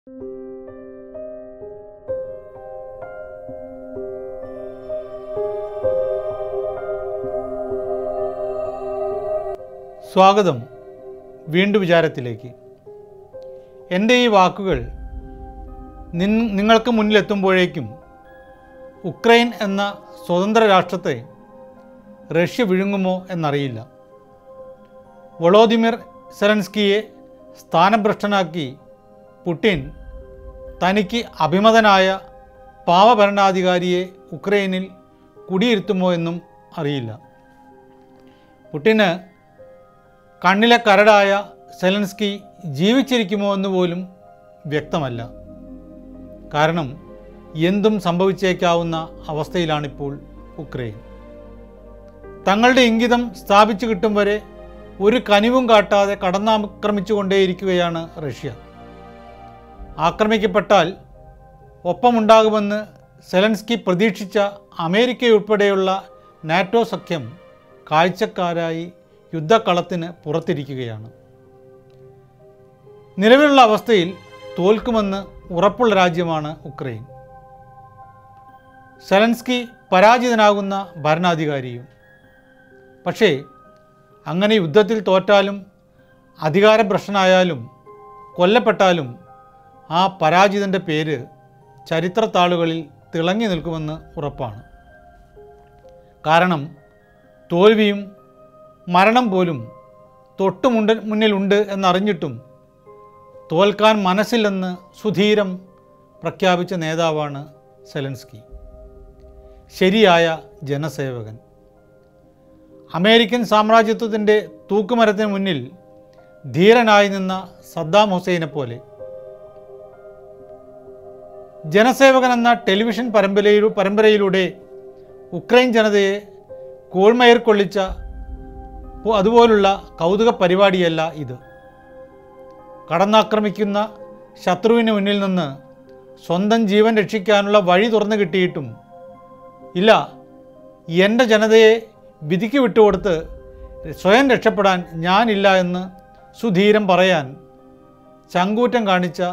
സ്വാഗതം വീണ്ടും വിചാരത്തിലേക്ക് എൻ്റെ ഈ വാക്കുകൾ നിൻ നിങ്ങൾക്ക് മുന്നിലെത്തുമ്പോഴേക്കും ഉക്രൈൻ എന്ന സ്വതന്ത്ര രാഷ്ട്രത്തെ റഷ്യ വിഴുങ്ങുമോ എന്നറിയില്ല വൊളോദിമിർ സെലൻസ്കിയെ സ്ഥാനഭ്രഷ്ടനാക്കി പുടിൻ തനിക്ക് അഭിമതനായ പാവഭരണാധികാരിയെ ഉക്രൈനിൽ കുടിയിരുത്തുമോ എന്നും അറിയില്ല പുടിന് കണ്ണിലെ കരടായ സെലൻസ്കി ജീവിച്ചിരിക്കുമോ എന്ന് പോലും വ്യക്തമല്ല കാരണം എന്തും സംഭവിച്ചേക്കാവുന്ന അവസ്ഥയിലാണിപ്പോൾ ഉക്രൈൻ തങ്ങളുടെ ഇംഗിതം സ്ഥാപിച്ചു കിട്ടും വരെ ഒരു കനിവും കാട്ടാതെ കടന്നാക്രമിച്ചുകൊണ്ടേയിരിക്കുകയാണ് റഷ്യ ആക്രമിക്കപ്പെട്ടാൽ ഒപ്പമുണ്ടാകുമെന്ന് സെലൻസ്കി പ്രതീക്ഷിച്ച അമേരിക്കയുൾപ്പെടെയുള്ള നാറ്റോ സഖ്യം കാഴ്ചക്കാരായി യുദ്ധക്കളത്തിന് പുറത്തിരിക്കുകയാണ് നിലവിലുള്ള അവസ്ഥയിൽ തോൽക്കുമെന്ന് ഉറപ്പുള്ള രാജ്യമാണ് ഉക്രൈൻ സെലൻസ്കി പരാജിതനാകുന്ന ഭരണാധികാരിയും പക്ഷേ അങ്ങനെ യുദ്ധത്തിൽ തോറ്റാലും അധികാരഭ്രഷ്ടനായാലും കൊല്ലപ്പെട്ടാലും ആ പരാജിതൻ്റെ പേര് ചരിത്രത്താളുകളിൽ തിളങ്ങി നിൽക്കുമെന്ന് ഉറപ്പാണ് കാരണം തോൽവിയും മരണം പോലും തൊട്ടുമുണ്ട് മുന്നിലുണ്ട് എന്നറിഞ്ഞിട്ടും തോൽക്കാൻ മനസ്സില്ലെന്ന് സുധീരം പ്രഖ്യാപിച്ച നേതാവാണ് സെലൻസ്കി ശരിയായ ജനസേവകൻ അമേരിക്കൻ സാമ്രാജ്യത്വത്തിൻ്റെ തൂക്കുമരത്തിന് മുന്നിൽ ധീരനായി നിന്ന സദ്ദാം ഹുസൈനെ പോലെ ജനസേവകൻ എന്ന ടെലിവിഷൻ പരമ്പരയിലൂ പരമ്പരയിലൂടെ ഉക്രൈൻ ജനതയെ കോൾമയർ കൊള്ളിച്ച പോ- അതുപോലുള്ള കൗതുക പരിപാടിയല്ല ഇത് കടന്നാക്രമിക്കുന്ന ശത്രുവിന് മുന്നിൽ നിന്ന് സ്വന്തം ജീവൻ രക്ഷിക്കാനുള്ള വഴി തുറന്നു കിട്ടിയിട്ടും ഇല്ല എൻ്റെ ജനതയെ വിധിക്ക് വിട്ടുകൊടുത്ത് സ്വയം രക്ഷപ്പെടാൻ ഞാനില്ല എന്ന് സുധീരം പറയാൻ ചങ്കൂറ്റം കാണിച്ച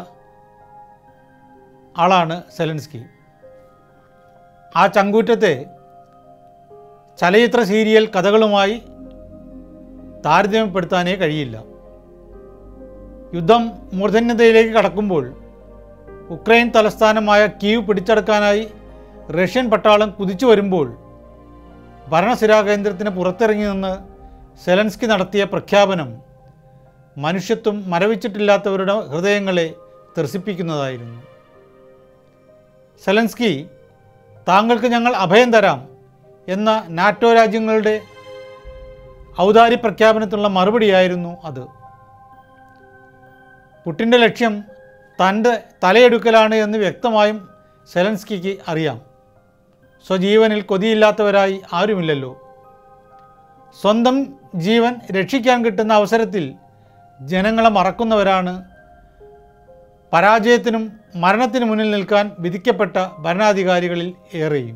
ആളാണ് സെലൻസ്കി ആ ചങ്കൂറ്റത്തെ ചലച്ചിത്ര സീരിയൽ കഥകളുമായി താരതമ്യപ്പെടുത്താനേ കഴിയില്ല യുദ്ധം മൂർധന്യതയിലേക്ക് കടക്കുമ്പോൾ ഉക്രൈൻ തലസ്ഥാനമായ കീവ് പിടിച്ചെടുക്കാനായി റഷ്യൻ പട്ടാളം കുതിച്ചു വരുമ്പോൾ ഭരണസിരാ കേന്ദ്രത്തിന് പുറത്തിറങ്ങി നിന്ന് സെലൻസ്കി നടത്തിയ പ്രഖ്യാപനം മനുഷ്യത്വം മരവിച്ചിട്ടില്ലാത്തവരുടെ ഹൃദയങ്ങളെ ത്രസിപ്പിക്കുന്നതായിരുന്നു സെലൻസ്കി താങ്കൾക്ക് ഞങ്ങൾ അഭയം തരാം എന്ന നാറ്റോ രാജ്യങ്ങളുടെ ഔദാര്യ പ്രഖ്യാപനത്തിനുള്ള മറുപടിയായിരുന്നു അത് പുട്ടിൻ്റെ ലക്ഷ്യം തൻ്റെ തലയെടുക്കലാണ് എന്ന് വ്യക്തമായും സെലൻസ്കിക്ക് അറിയാം സ്വജീവനിൽ കൊതിയില്ലാത്തവരായി ആരുമില്ലല്ലോ സ്വന്തം ജീവൻ രക്ഷിക്കാൻ കിട്ടുന്ന അവസരത്തിൽ ജനങ്ങളെ മറക്കുന്നവരാണ് പരാജയത്തിനും മരണത്തിനു മുന്നിൽ നിൽക്കാൻ വിധിക്കപ്പെട്ട ഭരണാധികാരികളിൽ ഏറെയും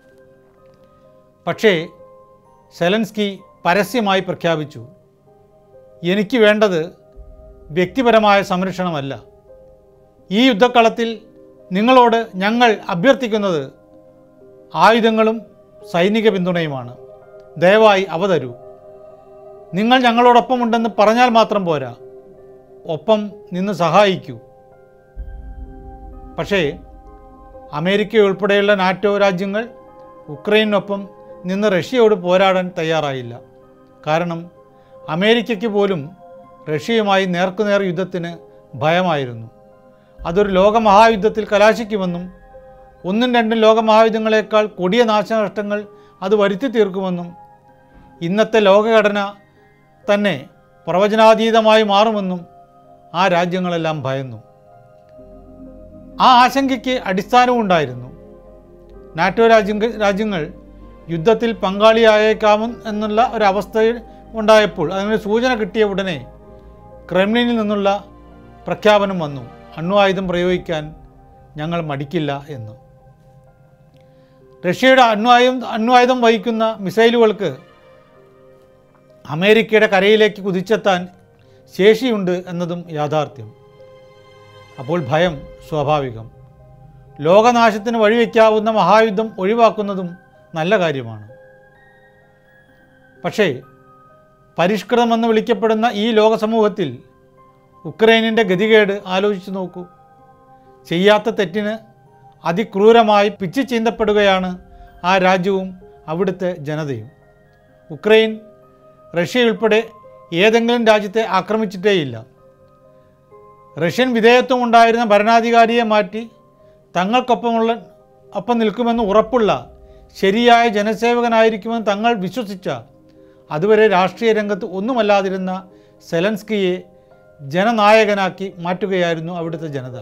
പക്ഷേ സെലൻസ്കി പരസ്യമായി പ്രഖ്യാപിച്ചു എനിക്ക് വേണ്ടത് വ്യക്തിപരമായ സംരക്ഷണമല്ല ഈ യുദ്ധക്കളത്തിൽ നിങ്ങളോട് ഞങ്ങൾ അഭ്യർത്ഥിക്കുന്നത് ആയുധങ്ങളും സൈനിക പിന്തുണയുമാണ് ദയവായി അവ തരൂ നിങ്ങൾ ഞങ്ങളോടൊപ്പമുണ്ടെന്ന് പറഞ്ഞാൽ മാത്രം പോരാ ഒപ്പം നിന്ന് സഹായിക്കൂ പക്ഷേ അമേരിക്ക ഉൾപ്പെടെയുള്ള നാറ്റോ രാജ്യങ്ങൾ ഉക്രൈനൊപ്പം നിന്ന് റഷ്യയോട് പോരാടാൻ തയ്യാറായില്ല കാരണം അമേരിക്കയ്ക്ക് പോലും റഷ്യയുമായി നേർക്കുനേർ യുദ്ധത്തിന് ഭയമായിരുന്നു അതൊരു ലോകമഹായുദ്ധത്തിൽ കലാശിക്കുമെന്നും ഒന്നും രണ്ടും ലോകമഹായുദ്ധങ്ങളെക്കാൾ കൊടിയ നാശനഷ്ടങ്ങൾ അത് വരുത്തി തീർക്കുമെന്നും ഇന്നത്തെ ലോകഘടന തന്നെ പ്രവചനാതീതമായി മാറുമെന്നും ആ രാജ്യങ്ങളെല്ലാം ഭയന്നു ആ ആശങ്കയ്ക്ക് അടിസ്ഥാനമുണ്ടായിരുന്നു നാറ്റോ രാജ്യങ്ങൾ രാജ്യങ്ങൾ യുദ്ധത്തിൽ പങ്കാളിയായേക്കാമെന്ന് എന്നുള്ള ഒരവസ്ഥയിൽ ഉണ്ടായപ്പോൾ അതിനൊരു സൂചന കിട്ടിയ ഉടനെ ക്രെംലിനിൽ നിന്നുള്ള പ്രഖ്യാപനം വന്നു അണ്വായുധം പ്രയോഗിക്കാൻ ഞങ്ങൾ മടിക്കില്ല എന്ന് റഷ്യയുടെ അണ്വായുധം അണ്വായുധം വഹിക്കുന്ന മിസൈലുകൾക്ക് അമേരിക്കയുടെ കരയിലേക്ക് കുതിച്ചെത്താൻ ശേഷിയുണ്ട് എന്നതും യാഥാർത്ഥ്യം അപ്പോൾ ഭയം സ്വാഭാവികം ലോകനാശത്തിന് വഴിവെക്കാവുന്ന മഹായുദ്ധം ഒഴിവാക്കുന്നതും നല്ല കാര്യമാണ് പക്ഷേ പരിഷ്കൃതമെന്ന് വിളിക്കപ്പെടുന്ന ഈ ലോക സമൂഹത്തിൽ ഉക്രൈനിൻ്റെ ഗതികേട് ആലോചിച്ചു നോക്കൂ ചെയ്യാത്ത തെറ്റിന് അതിക്രൂരമായി പിച്ചു ചീന്തപ്പെടുകയാണ് ആ രാജ്യവും അവിടുത്തെ ജനതയും ഉക്രൈൻ റഷ്യ ഉൾപ്പെടെ ഏതെങ്കിലും രാജ്യത്തെ ആക്രമിച്ചിട്ടേയില്ല റഷ്യൻ വിധേയത്വം ഉണ്ടായിരുന്ന ഭരണാധികാരിയെ മാറ്റി തങ്ങൾക്കൊപ്പമുള്ള ഒപ്പം നിൽക്കുമെന്ന് ഉറപ്പുള്ള ശരിയായ ജനസേവകനായിരിക്കുമെന്ന് തങ്ങൾ വിശ്വസിച്ച അതുവരെ രാഷ്ട്രീയ രംഗത്ത് ഒന്നുമല്ലാതിരുന്ന സെലൻസ്കിയെ ജനനായകനാക്കി മാറ്റുകയായിരുന്നു അവിടുത്തെ ജനത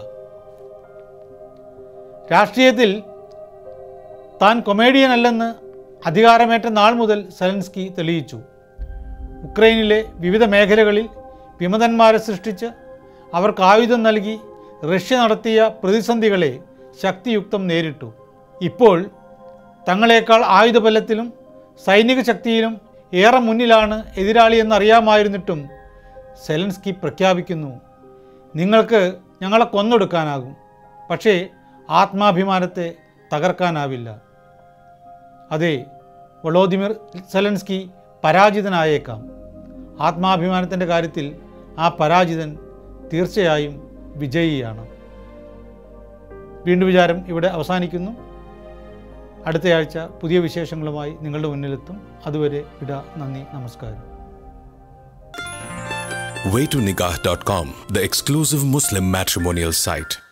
രാഷ്ട്രീയത്തിൽ താൻ കൊമേഡിയൻ അല്ലെന്ന് അധികാരമേറ്റ നാൾ മുതൽ സെലൻസ്കി തെളിയിച്ചു ഉക്രൈനിലെ വിവിധ മേഖലകളിൽ വിമതന്മാരെ സൃഷ്ടിച്ച് അവർക്ക് ആയുധം നൽകി റഷ്യ നടത്തിയ പ്രതിസന്ധികളെ ശക്തിയുക്തം നേരിട്ടു ഇപ്പോൾ തങ്ങളെക്കാൾ ആയുധബലത്തിലും സൈനിക ശക്തിയിലും ഏറെ മുന്നിലാണ് എതിരാളി എന്നറിയാമായിരുന്നിട്ടും സെലൻസ്കി പ്രഖ്യാപിക്കുന്നു നിങ്ങൾക്ക് ഞങ്ങളെ കൊന്നൊടുക്കാനാകും പക്ഷേ ആത്മാഭിമാനത്തെ തകർക്കാനാവില്ല അതെ വളോദിമിർ സെലൻസ്കി പരാജിതനായേക്കാം ആത്മാഭിമാനത്തിൻ്റെ കാര്യത്തിൽ ആ പരാജിതൻ തീർച്ചയായും വിജയിയാണ് വീണ്ടും വിചാരം ഇവിടെ അവസാനിക്കുന്നു അടുത്തയാഴ്ച പുതിയ വിശേഷങ്ങളുമായി നിങ്ങളുടെ മുന്നിലെത്തും അതുവരെ വിട നന്ദി നമസ്കാരം waytonikah.com, the exclusive Muslim matrimonial site.